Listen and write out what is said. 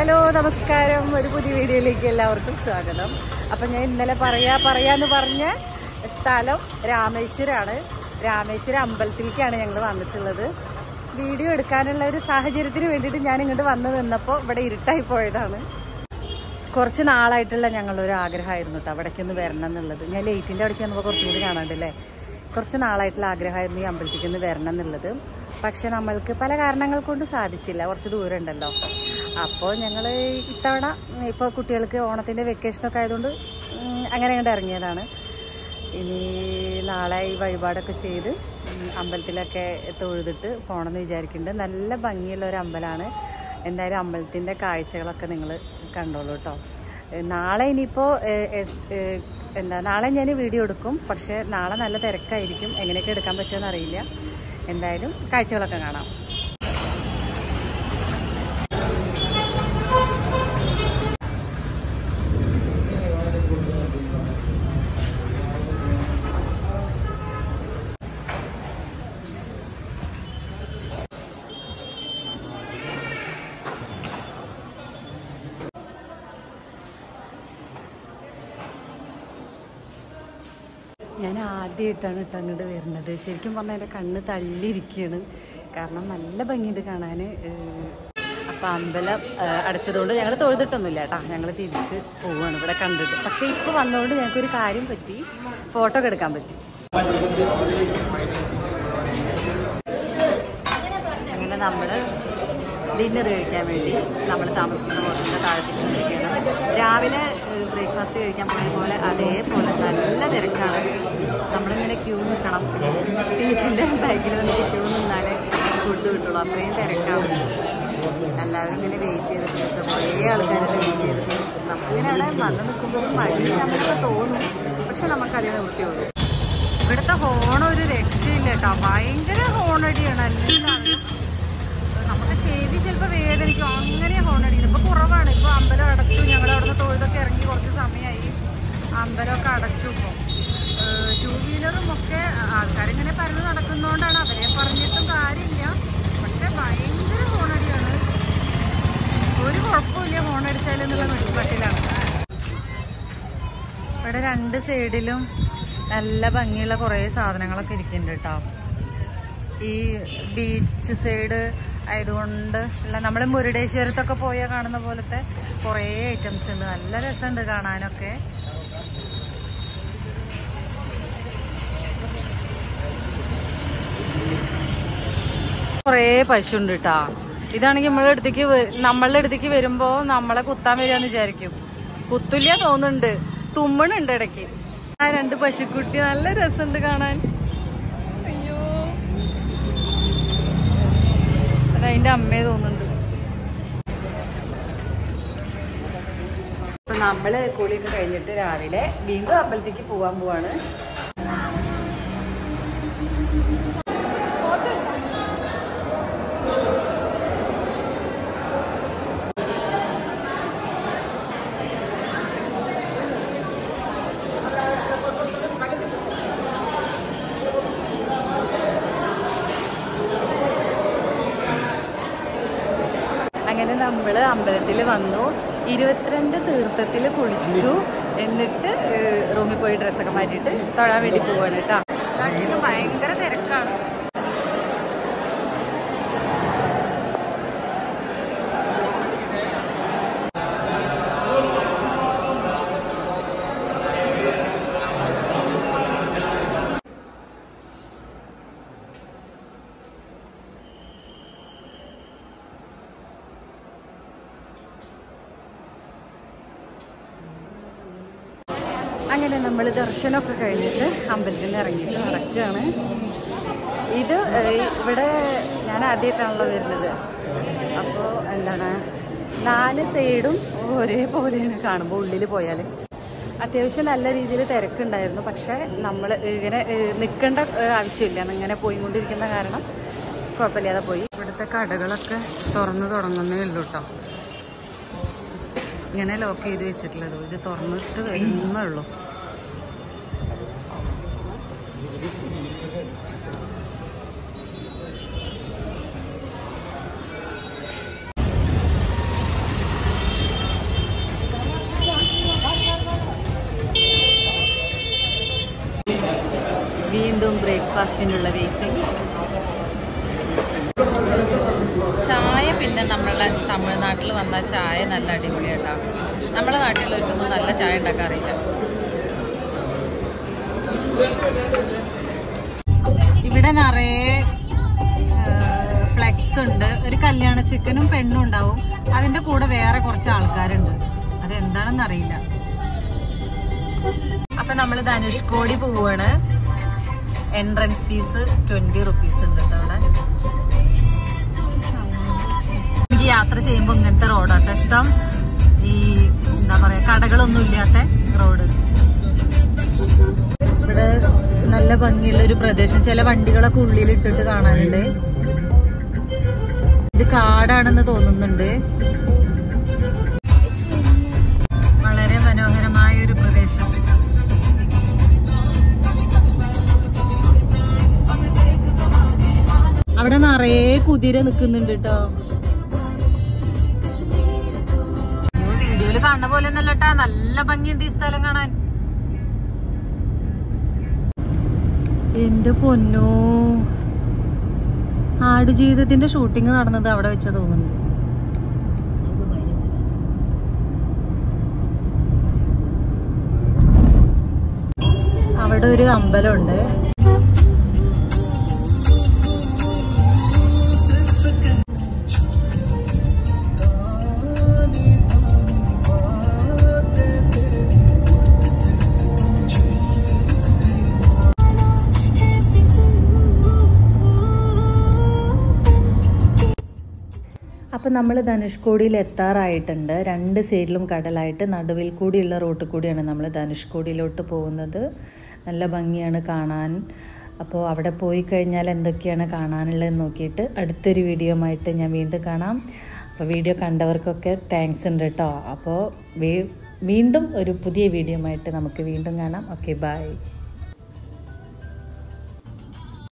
hello നമസ്കാരം ഒരു പുതിയ വീഡിയോയിലേക്ക് എല്ലാവർക്കും സ്വാഗതം അപ്പം ഞാൻ ഇന്നലെ പറയാ പറയാന്ന് പറഞ്ഞ സ്ഥലം രാമേശ്വരാണ് രാമേശ്വരം അമ്പലത്തിലേക്കാണ് ഞങ്ങൾ വന്നിട്ടുള്ളത് വീഡിയോ എടുക്കാനുള്ള ഒരു സാഹചര്യത്തിന് വേണ്ടിയിട്ട് ഞാൻ ഇങ്ങോട്ട് വന്നു നിന്നപ്പോൾ ഇവിടെ ഇരുട്ടായി പോയതാണ് കുറച്ച് നാളായിട്ടുള്ള ഞങ്ങളൊരു ആഗ്രഹമായിരുന്നു കേട്ടോ അവിടേക്കൊന്ന് വരണം എന്നുള്ളത് ഞാൻ ലേറ്റിൻ്റെ അവിടേക്ക് വന്നപ്പോൾ കുറച്ചും കൂടി കാണാണ്ടല്ലേ കുറച്ച് നാളായിട്ടുള്ള ആഗ്രഹമായിരുന്നു ഈ അമ്പലത്തിലേക്ക് ഒന്ന് വരണം എന്നുള്ളത് പക്ഷെ നമ്മൾക്ക് പല കാരണങ്ങൾ കൊണ്ട് സാധിച്ചില്ല കുറച്ച് ദൂരം ഉണ്ടല്ലോ അപ്പോൾ ഞങ്ങൾ ഇത്തവണ ഇപ്പോൾ കുട്ടികൾക്ക് ഓണത്തിൻ്റെ വെക്കേഷനൊക്കെ ആയതുകൊണ്ട് ഉം, അങ്ങനെ അങ്ങോട്ട് ഇറങ്ങിയതാണ് ഇനി നാളെ ഈ വഴിപാടൊക്കെ ചെയ്ത് ഉം, അമ്പലത്തിലൊക്കെ തൊഴുതിട്ട് പോകണമെന്ന് വിചാരിക്കുന്നുണ്ട് നല്ല ഭംഗിയുള്ള ഒരു അമ്പലമാണ് എന്തായാലും അമ്പലത്തിൻ്റെ കാഴ്ചകളൊക്കെ നിങ്ങൾ കണ്ടോളൂ കേട്ടോ ഏഹ് നാളെ ഇനിയിപ്പോൾ എന്താ നാളെ ഞാൻ വീഡിയോ എടുക്കും പക്ഷേ നാളെ നല്ല തിരക്കായിരിക്കും എങ്ങനെയൊക്കെ എടുക്കാൻ പറ്റുമെന്ന് അറിയില്ല എന്തായാലും കാഴ്ചകളൊക്കെ കാണാം ഞാൻ ആദ്യമായിട്ടാണ് കേട്ടോ അങ്ങോട്ട് വരുന്നത് ശരിക്കും പറഞ്ഞാൽ എൻ്റെ കണ്ണ് തള്ളിയിരിക്കുകയാണ് കാരണം നല്ല ഭംഗിയുണ്ട് കാണാൻ അപ്പം അമ്പലം ഏഹ്, അടച്ചതുകൊണ്ട് ഞങ്ങൾ തൊഴുതിട്ടൊന്നുമില്ല കേട്ടോ ഞങ്ങൾ തിരിച്ച് പോവുകയാണ് ഇവിടെ കണ്ടിട്ട് പക്ഷേ ഇപ്പോൾ വന്നതുകൊണ്ട് ഞങ്ങൾക്കൊരു കാര്യം പറ്റി ഫോട്ടോ ഒക്കെ എടുക്കാൻ പറ്റി അങ്ങനെ നമ്മൾ ഡിന്നർ കഴിക്കാൻ വേണ്ടി നമ്മൾ താമസിക്കുന്ന ഹോട്ടലിൻ്റെ താഴത്തേക്ക് ഇരിക്കുകയാണ് രാവിലെ ബ്രേക്ക്ഫാസ്റ്റ് കഴിക്കാൻ പോയ പോലെ അതേപോലെ നല്ല തിരക്കാണ് നമ്മളിങ്ങനെ ക്യൂ നിൽക്കണം സീറ്റിൻ്റെ ബാക്കിൽ വന്നിട്ട് ക്യൂ നിന്നാലേ ഫുഡ് കിട്ടുള്ളൂ അത്രയും തിരക്കാണ് എല്ലാവരും ഇങ്ങനെ വെയിറ്റ് ചെയ്തിട്ട് കുറേ ആൾക്കാർ വെയിറ്റ് ചെയ്തിട്ട് നമുക്കിങ്ങനെ അവിടെ വന്ന് നിൽക്കുമ്പോൾ മടി ചമ്മലൊക്കെ തോന്നും പക്ഷെ നമുക്കതേ നിവൃത്തിയുള്ളൂ ഇവിടുത്തെ ഹോൺ ഒരു രക്ഷയില്ല കേട്ടോ ഭയങ്കര ഹോണടിയാണ് എല്ലാവരും നമുക്ക് ചെവി ചിലപ്പോൾ വേദനിക്കും അങ്ങനെ ഹോണടിക്കുന്നു ഇപ്പൊ കുറവാണ് ഇപ്പൊ അമ്പലം അടച്ചു ഞങ്ങൾ അവിടുന്ന് തൊഴുതൊക്കെ ഇറങ്ങി കുറച്ച് സമയമായി അമ്പലമൊക്കെ അടച്ചു ഇപ്പോൾ ടൂ വീലറും ഒക്കെ ആൾക്കാരിങ്ങനെ പരന്ന് നടക്കുന്നതുകൊണ്ടാണ് അവരെ പറഞ്ഞിട്ടും കാര്യമില്ല പക്ഷെ ഭയങ്കര ഹോണടിയാണ് ഒരു കുഴപ്പമില്ല ഹോണടിച്ചാലെന്നുള്ള വെളിപ്പാട്ടിലാണ് ഇവിടെ രണ്ട് സൈഡിലും നല്ല ഭംഗിയുള്ള കുറേ സാധനങ്ങളൊക്കെ ഇരിക്കുന്നുണ്ട് കേട്ടോ ഈ ബീച്ച് സൈഡ് ആയതുകൊണ്ട് ഉള്ള നമ്മൾ മുരുടേശ്വരത്തൊക്കെ പോയാൽ കാണുന്ന പോലത്തെ കുറേ ഐറ്റംസ് ഉണ്ട് നല്ല രസമുണ്ട് കാണാനൊക്കെ കുറേ പശു ഉണ്ട് കേട്ടാ ഇതാണെങ്കിൽ നമ്മളെ അടുത്തേക്ക് വ- നമ്മളുടെ അടുത്തേക്ക് വരുമ്പോ നമ്മളെ കുത്താൻ വരികയെന്ന് വിചാരിക്കും കുത്തില്ല തോന്നുന്നുണ്ട് തുമ്മണുണ്ട് ഇടയ്ക്ക് ആ രണ്ട് പശുക്കുട്ടി നല്ല രസമുണ്ട് കാണാൻ അയ്യോ അത് അതിന്റെ അമ്മയെ തോന്നുന്നുണ്ട് അപ്പൊ നമ്മള് കുളിയൊക്കെ കഴിഞ്ഞിട്ട് രാവിലെ വീണ്ടും അമ്പലത്തേക്ക് പോവാൻ പോവാണ് അങ്ങനെ നമ്മൾ അമ്പലത്തിൽ വന്നു ഇരുപത്തിരണ്ട് തീർത്ഥത്തിൽ കുളിച്ചു എന്നിട്ട് ഏഹ്, റൂമിൽ പോയി ഡ്രസ്സൊക്കെ മാറ്റിയിട്ട് തൊഴാൻ വേണ്ടി പോവാണ് കേട്ടോ ഭയങ്കര തിരക്കാണ് അങ്ങനെ നമ്മൾ ദർശനമൊക്കെ കഴിഞ്ഞിട്ട് അമ്പലത്തിൽ നിന്ന് ഇറങ്ങിയിട്ട് നടക്കുകയാണ് ഇത് ഏഹ്, ഇവിടെ ഞാൻ ആദ്യമായിട്ടാണല്ലോ വരുന്നത് അപ്പോൾ എന്താണ് നാല് സൈഡും ഒരേപോലെയാണ് കാണുമ്പോൾ ഉള്ളിൽ പോയാൽ അത്യാവശ്യം നല്ല രീതിയിൽ തിരക്കുണ്ടായിരുന്നു പക്ഷെ നമ്മൾ ഇങ്ങനെ ഏഹ്, നിൽക്കേണ്ട ഏഹ്, ആവശ്യമില്ല ഇങ്ങനെ പോയിക്കൊണ്ടിരിക്കുന്ന കാരണം കുഴപ്പമില്ലാതെ പോയി ഇവിടുത്തെ കടകളൊക്കെ തുറന്നു തുടങ്ങുന്നേ ഉള്ളൂ കേട്ടോ ഇങ്ങനെ ലോക്ക് ചെയ്ത് വെച്ചിട്ടുള്ളത് ഇത് തുറന്നിട്ട് വരുന്നേ ഉള്ളൂ ബ്രേക്ക്ഫാസ്റ്റിനുള്ള വെയിറ്റിംഗ് ചായ പിന്നെ നമ്മളെ തമിഴ്നാട്ടിൽ വന്ന ചായ നല്ല അടിപൊളിയായിട്ടാണ് നമ്മളെ നാട്ടിലൊരുക്കൊന്നും നല്ല ചായ ഉണ്ടാക്കാറില്ല ഇവിടെ നിറയെ ഫ്ലെക്സ് ഉണ്ട് ഒരു കല്യാണ ചിക്കനും പെണ്ണും ഉണ്ടാവും അതിന്റെ കൂടെ വേറെ കുറച്ച് ആൾക്കാരുണ്ട് അത് എന്താണെന്ന് അറിയില്ല അപ്പൊ നമ്മൾ ധനുഷ്കോടി പോവാണ് എൻട്രൻസ് ഫീസ് ട്വന്റി റുപ്പീസ് ഉണ്ട് കേട്ടോ അവിടെ എനിക്ക് യാത്ര ചെയ്യുമ്പോൾ ഇങ്ങനത്തെ റോഡാട്ടോ ഇഷ്ടം ഈ എന്താ പറയാ കടകളൊന്നും ഇല്ലാത്ത റോഡ് ഇവിടെ നല്ല ഭംഗിയുള്ള ഒരു പ്രദേശം ചില വണ്ടികളൊക്കെ ഉള്ളിൽ ഇട്ടിട്ട് കാണാനുണ്ട് ഇത് കാടാണെന്ന് തോന്നുന്നുണ്ട് വളരെ മനോഹരമായ ഒരു പ്രദേശം അവിടെ നിറയെ കുതിര നിക്കുന്നുണ്ട് കേട്ടോ വീഡിയോയില് കാണുന്ന പോലെ ഒന്നല്ലട്ടാ നല്ല ഭംഗിയുണ്ട് ഈ സ്ഥലം കാണാൻ എന്റെ പൊന്നോ ആടുജീവിതത്തിന്റെ ഷൂട്ടിംഗ് നടന്നത് അവിടെ വെച്ച തോന്നുന്നു അവിടെ ഒരു അമ്പലമുണ്ട് അപ്പം നമ്മൾ ധനുഷ്കോടിയിൽ എത്താറായിട്ടുണ്ട് രണ്ട് സൈഡിലും കടലായിട്ട് നടുവിൽ കൂടിയുള്ള റൂട്ടിൽ കൂടിയാണ് നമ്മൾ ധനുഷ്കോടിയിലോട്ട് പോകുന്നത് നല്ല ഭംഗിയാണ് കാണാൻ അപ്പോൾ അവിടെ പോയി കഴിഞ്ഞാൽ എന്തൊക്കെയാണ് കാണാനുള്ളതെന്ന് നോക്കിയിട്ട് അടുത്തൊരു വീഡിയോ ആയിട്ട് ഞാൻ വീണ്ടും കാണാം അപ്പോൾ വീഡിയോ കണ്ടവർക്കൊക്കെ താങ്ക്സ് ഉണ്ട് കേട്ടോ അപ്പോൾ വീണ്ടും ഒരു പുതിയ വീഡിയോ ആയിട്ട് നമുക്ക് വീണ്ടും കാണാം ഓക്കെ ബൈ